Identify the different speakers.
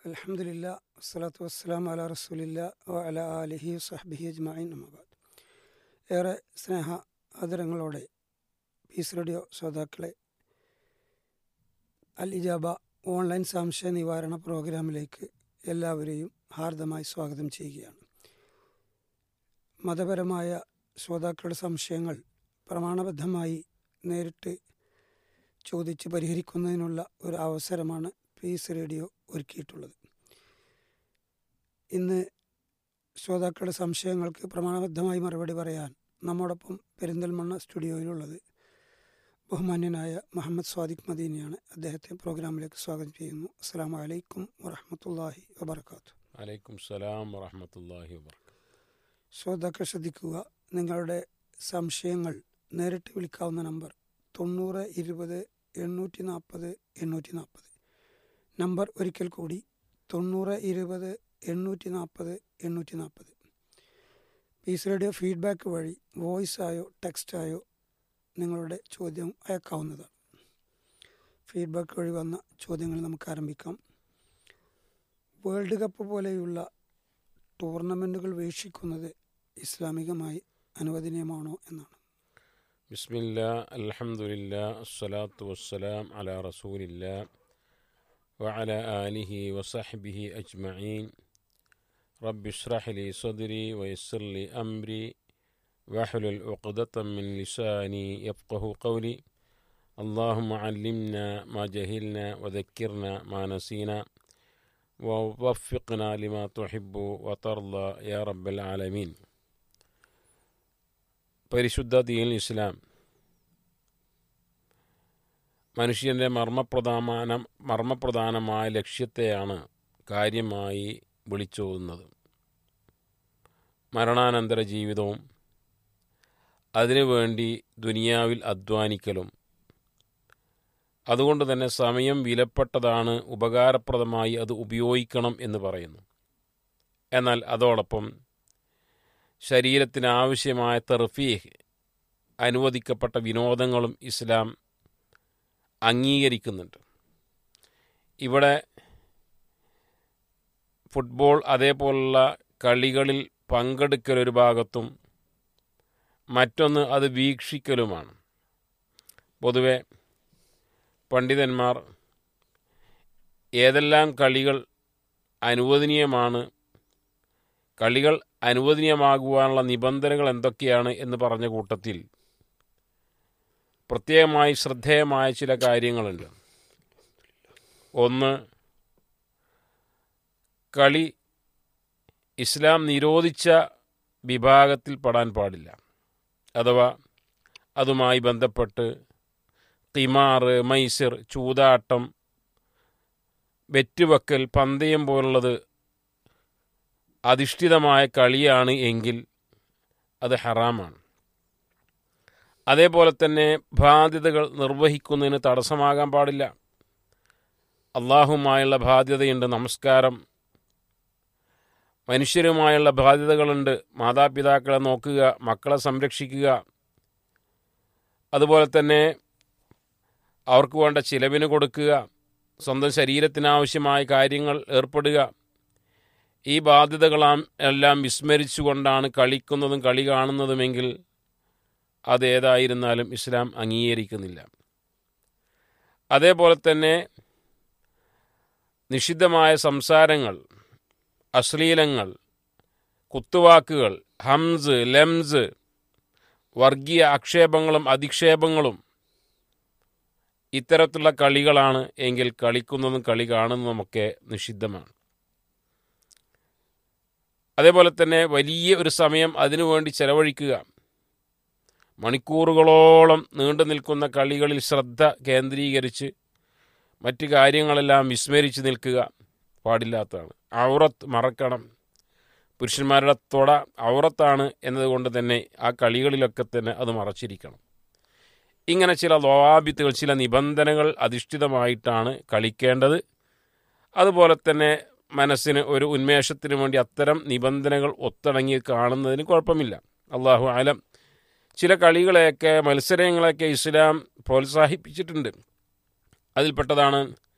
Speaker 1: അലഹമുല്ല വസ്സലാത്തു വസ്സലാം അല റസൂലില്ല വ അല അലിഹി സഹബിഹി അജ്മൈൻ അമ്മബാദ് ഏറെ സ്നേഹ ആദരങ്ങളോടെ പീസ് റേഡിയോ ശ്രോതാക്കളെ അൽ ഇജാബ ഓൺലൈൻ സംശയ നിവാരണ പ്രോഗ്രാമിലേക്ക് എല്ലാവരെയും ഹാർദമായി സ്വാഗതം ചെയ്യുകയാണ് മതപരമായ ശ്രോതാക്കളുടെ സംശയങ്ങൾ പ്രമാണബദ്ധമായി നേരിട്ട് ചോദിച്ച് പരിഹരിക്കുന്നതിനുള്ള ഒരു അവസരമാണ് പീസ് റേഡിയോ ഒരുക്കിയിട്ടുള്ളത് ഇന്ന് ശ്രോതാക്കളുടെ സംശയങ്ങൾക്ക് പ്രമാണബദ്ധമായി മറുപടി പറയാൻ നമ്മോടൊപ്പം പെരിന്തൽമണ്ണ സ്റ്റുഡിയോയിലുള്ളത് ബഹുമാന്യനായ മുഹമ്മദ് സ്വാദിഖ് മദീനിയാണ് അദ്ദേഹത്തെ പ്രോഗ്രാമിലേക്ക് സ്വാഗതം ചെയ്യുന്നു അസ്സാം വലൈക്കും വറഹമത്തല്ലാഹി വബർക്കാത്തു
Speaker 2: അലൈക്കും സലാം വറഹമത്തല്ലാഹി വബർക്കാത്തു
Speaker 1: ശ്രോതാക്കൾ ശ്രദ്ധിക്കുക നിങ്ങളുടെ സംശയങ്ങൾ നേരിട്ട് വിളിക്കാവുന്ന നമ്പർ തൊണ്ണൂറ് ഇരുപത് എണ്ണൂറ്റി നാൽപ്പത് എണ്ണൂറ്റി നാൽപ്പത് നമ്പർ ഒരിക്കൽ കൂടി തൊണ്ണൂറ് ഇരുപത് എണ്ണൂറ്റി നാൽപ്പത് എണ്ണൂറ്റി നാൽപ്പത് പീസ് റേഡിയോ ഫീഡ്ബാക്ക് വഴി വോയിസായോ ടെക്സ്റ്റായോ നിങ്ങളുടെ ചോദ്യം അയക്കാവുന്നതാണ് ഫീഡ്ബാക്ക് വഴി വന്ന ചോദ്യങ്ങൾ നമുക്ക് ആരംഭിക്കാം വേൾഡ് കപ്പ് പോലെയുള്ള ടൂർണമെൻറ്റുകൾ വീക്ഷിക്കുന്നത് ഇസ്ലാമികമായി അനുവദനീയമാണോ എന്നാണ്
Speaker 2: ബിസ്മില്ല അൽഹംദുലില്ല അസ്സലാത്തു വസ്സലാം അലാ റസൂലില്ല وعلى آله وصحبه أجمعين رب اشرح لي صدري ويسر لي أمري واحلل عقدة من لساني يفقه قولي اللهم علمنا ما جهلنا وذكرنا ما نسينا ووفقنا لما تحب وترضى يا رب العالمين പരിശുദ്ധ ദീൻ ഇസ്ലാം മനുഷ്യൻ്റെ മർമ്മപ്രധാന മർമ്മപ്രധാനമായ ലക്ഷ്യത്തെയാണ് കാര്യമായി വിളിച്ചോതുന്നത് മരണാനന്തര ജീവിതവും അതിനുവേണ്ടി ദുനിയാവിൽ അധ്വാനിക്കലും അതുകൊണ്ട് തന്നെ സമയം വിലപ്പെട്ടതാണ് ഉപകാരപ്രദമായി അത് ഉപയോഗിക്കണം എന്ന് പറയുന്നു എന്നാൽ അതോടൊപ്പം ശരീരത്തിന് ആവശ്യമായ തെർഫീഹ് അനുവദിക്കപ്പെട്ട വിനോദങ്ങളും ഇസ്ലാം അംഗീകരിക്കുന്നുണ്ട് ഇവിടെ ഫുട്ബോൾ അതേപോലുള്ള കളികളിൽ പങ്കെടുക്കൽ ഒരു ഭാഗത്തും മറ്റൊന്ന് അത് വീക്ഷിക്കലുമാണ് പൊതുവെ പണ്ഡിതന്മാർ ഏതെല്ലാം കളികൾ അനുവദനീയമാണ് കളികൾ അനുവദനീയമാകുവാനുള്ള നിബന്ധനകൾ എന്തൊക്കെയാണ് എന്ന് പറഞ്ഞ കൂട്ടത്തിൽ പ്രത്യേകമായി ശ്രദ്ധേയമായ ചില കാര്യങ്ങളുണ്ട് ഒന്ന് കളി ഇസ്ലാം നിരോധിച്ച വിഭാഗത്തിൽ പെടാൻ പാടില്ല അഥവാ അതുമായി ബന്ധപ്പെട്ട് തിമാർ മൈസിർ ചൂതാട്ടം വെറ്റുവെക്കൽ പന്തയം പോലുള്ളത് അധിഷ്ഠിതമായ കളിയാണ് എങ്കിൽ അത് ഹറാമാണ് അതേപോലെ തന്നെ ബാധ്യതകൾ നിർവഹിക്കുന്നതിന് തടസ്സമാകാൻ പാടില്ല അള്ളാഹുമായുള്ള ബാധ്യതയുണ്ട് നമസ്കാരം മനുഷ്യരുമായുള്ള ബാധ്യതകളുണ്ട് മാതാപിതാക്കളെ നോക്കുക മക്കളെ സംരക്ഷിക്കുക അതുപോലെ തന്നെ അവർക്ക് വേണ്ട ചിലവിന് കൊടുക്കുക സ്വന്തം ശരീരത്തിനാവശ്യമായ കാര്യങ്ങൾ ഏർപ്പെടുക ഈ ബാധ്യതകളാം എല്ലാം വിസ്മരിച്ചുകൊണ്ടാണ് കളിക്കുന്നതും കളി കാണുന്നതുമെങ്കിൽ അതേതായിരുന്നാലും ഇസ്ലാം അംഗീകരിക്കുന്നില്ല അതേപോലെ തന്നെ നിഷിദ്ധമായ സംസാരങ്ങൾ അശ്ലീലങ്ങൾ കുത്തുവാക്കുകൾ ഹംസ് ലെംസ് വർഗീയ ആക്ഷേപങ്ങളും അധിക്ഷേപങ്ങളും ഇത്തരത്തിലുള്ള കളികളാണ് എങ്കിൽ കളിക്കുന്നതും കളി കാണുന്നതുമൊക്കെ നിഷിദ്ധമാണ് അതേപോലെ തന്നെ വലിയ ഒരു സമയം അതിനുവേണ്ടി ചെലവഴിക്കുക മണിക്കൂറുകളോളം നീണ്ടു നിൽക്കുന്ന കളികളിൽ ശ്രദ്ധ കേന്ദ്രീകരിച്ച് മറ്റു കാര്യങ്ങളെല്ലാം വിസ്മരിച്ച് നിൽക്കുക പാടില്ലാത്തതാണ് ഔറത്ത് മറക്കണം പുരുഷന്മാരുടെ തൊട ഔറത്താണ് എന്നതുകൊണ്ട് തന്നെ ആ കളികളിലൊക്കെ തന്നെ അത് മറച്ചിരിക്കണം ഇങ്ങനെ ചില ലോവാബിത്തുകൾ ചില നിബന്ധനകൾ അധിഷ്ഠിതമായിട്ടാണ് കളിക്കേണ്ടത് അതുപോലെ തന്നെ മനസ്സിന് ഒരു ഉന്മേഷത്തിന് വേണ്ടി അത്തരം നിബന്ധനകൾ ഒത്തിണങ്ങി കാണുന്നതിന് കുഴപ്പമില്ല അള്ളാഹു ആലം ചില കളികളെയൊക്കെ മത്സരങ്ങളെയൊക്കെ ഇസ്ലാം പ്രോത്സാഹിപ്പിച്ചിട്ടുണ്ട് അതിൽപ്പെട്ടതാണ്